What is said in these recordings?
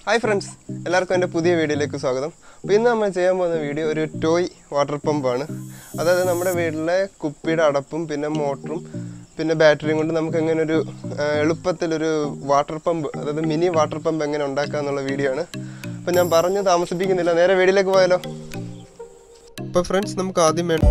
hi friends എല്ലാവർക്കും എൻ്റെ പുതിയ വീഡിയോയിലേക്ക് സ്വാഗതം അപ്പോൾ ഇന്ന് നമ്മൾ ചെയ്യാൻ പോകുന്ന വീഡിയോ ഒരു ടോയ് വാട്ടർ പമ്പാണ് അതായത് നമ്മുടെ വീട്ടിലെ കുപ്പിയുടെ അടപ്പും പിന്നെ മോട്ടറും പിന്നെ ബാറ്ററിയും കൊണ്ട് നമുക്ക് എങ്ങനെ ഒരു ആ, എളുപ്പത്തിലൊരു വാട്ടർ പമ്പ് അതായത് മിനി വാട്ടർ പമ്പ് എങ്ങനെ ഉണ്ടാക്കുക എന്നുള്ള വീഡിയോ ആണ് അപ്പോൾ ഞാൻ പറഞ്ഞു താമസിപ്പിക്കുന്നില്ല നേരെ വീഡിയോയിലേക്ക് പോയാലോ അപ്പോൾ ഫ്രണ്ട്സ് നമുക്ക് ആദ്യം വേണ്ട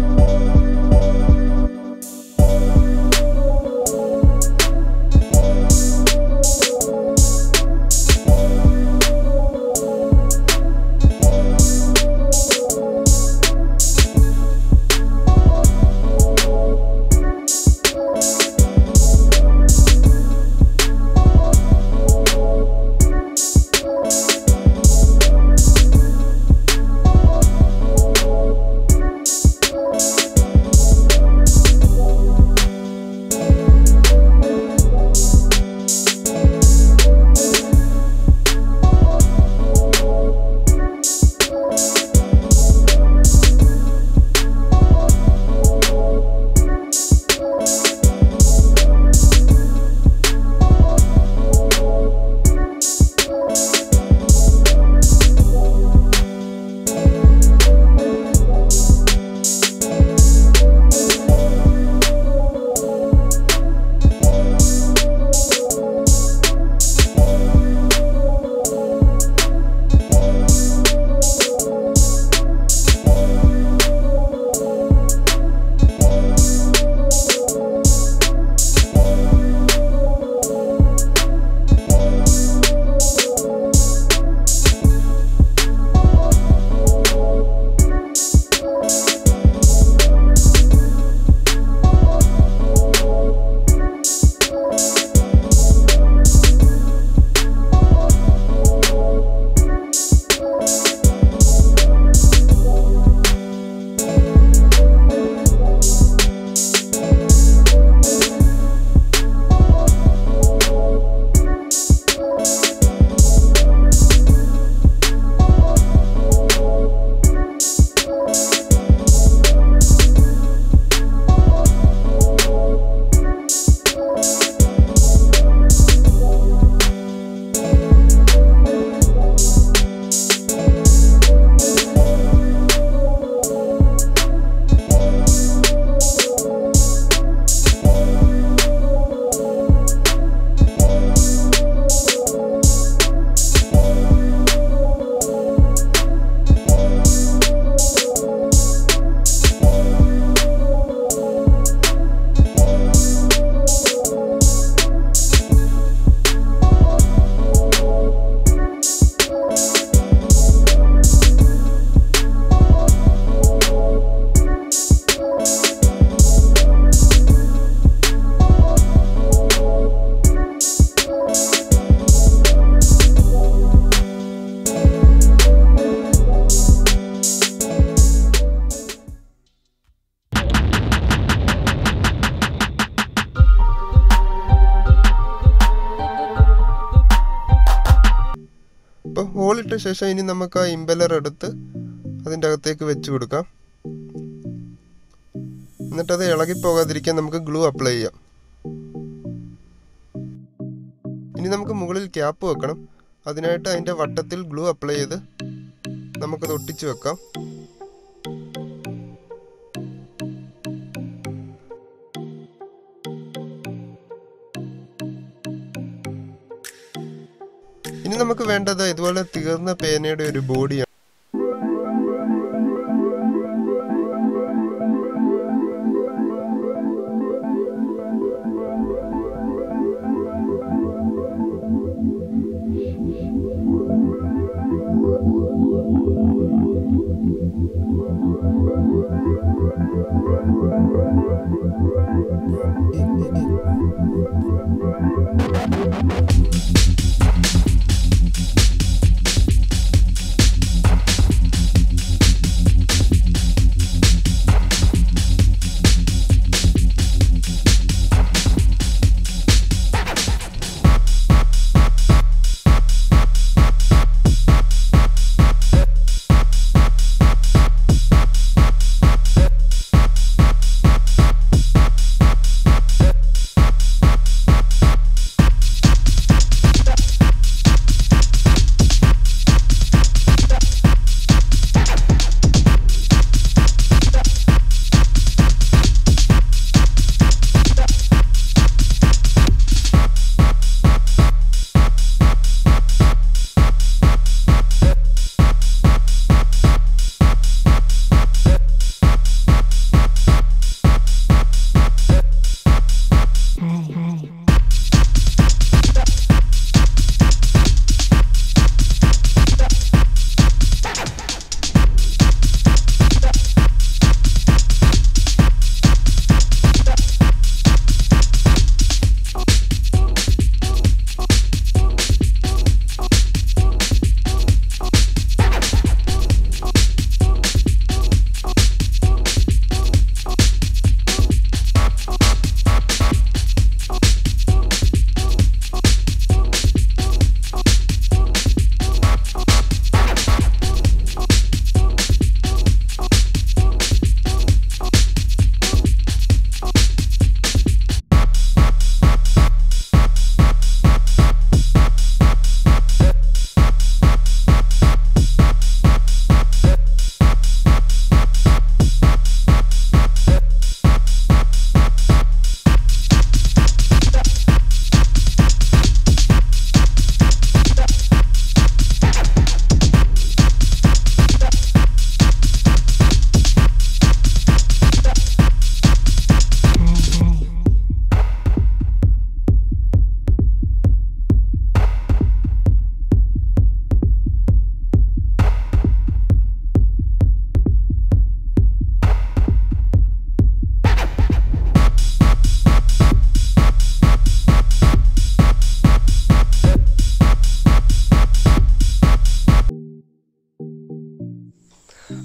ഇപ്പോൾ ഹോളിട്ട ശേഷം ഇനി നമുക്ക് ആ ഇമ്പലർ എടുത്ത് അതിൻ്റെ അകത്തേക്ക് വെച്ച് കൊടുക്കാം എന്നിട്ട് അത് ഇളകിപ്പോകാതിരിക്കാൻ നമുക്ക് ഗ്ലൂ അപ്ലൈ ചെയ്യാം ഇനി നമുക്ക് മുകളിൽ ക്യാപ്പ് വെക്കണം അതിനായിട്ട് അതിൻ്റെ വട്ടത്തിൽ ഗ്ലൂ അപ്ലൈ ചെയ്ത് നമുക്കത് ഒട്ടിച്ച് വെക്കാം ഇനി നമുക്ക് വേണ്ടത് ഇതുപോലെ തീർന്ന പേനയുടെ ഒരു ബോഡിയാണ്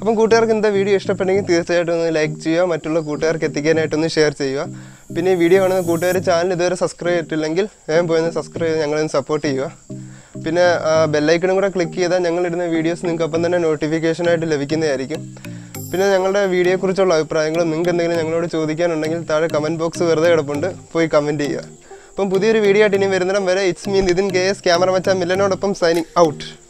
അപ്പം കൂട്ടുകാർക്ക് എന്താ വീഡിയോ ഇഷ്ടപ്പെട്ടെങ്കിൽ തീർച്ചയായിട്ടും ഒന്ന് ലൈക്ക് ചെയ്യുക മറ്റുള്ള കൂട്ടുകാർക്ക് എത്തിക്കാനായിട്ടൊന്ന് ഷെയർ ചെയ്യുക പിന്നെ ഈ വീഡിയോ കാണുന്ന കൂട്ടുകാർ ചാനൽ ഇതുവരെ സബ്സ്ക്രൈബ് ചെയ്തിട്ടില്ലെങ്കിൽ വേഗം പോയി ഒന്ന് സബ്സ്ക്രൈബ് ചെയ്ത് ഞങ്ങളൊന്ന് സപ്പോർട്ട് ചെയ്യുക പിന്നെ ബെല്ലൈക്കണും കൂടെ ക്ലിക്ക് ചെയ്താൽ ഞങ്ങളിടുന്ന വീഡിയോസ് നിങ്ങൾക്ക് അപ്പം തന്നെ നോട്ടിഫിക്കേഷനായിട്ട് ലഭിക്കുന്നതായിരിക്കും പിന്നെ ഞങ്ങളുടെ വീഡിയോയെക്കുറിച്ചുള്ള അഭിപ്രായങ്ങളും നിങ്ങൾക്ക് എന്തെങ്കിലും ഞങ്ങളോട് ചോദിക്കാനുണ്ടെങ്കിൽ താഴെ കമൻറ്റ് ബോക്സ് വെറുതെ കിടപ്പുണ്ട് പോയി കമൻറ്റ് ചെയ്യുക അപ്പം പുതിയൊരു വീഡിയോ ആയിട്ട് ഇനി വരുന്നിടം വരെ it's me Nithin K S camera മച്ചാൻ മില്ലനോടൊപ്പം സൈനിങ് ഔട്ട്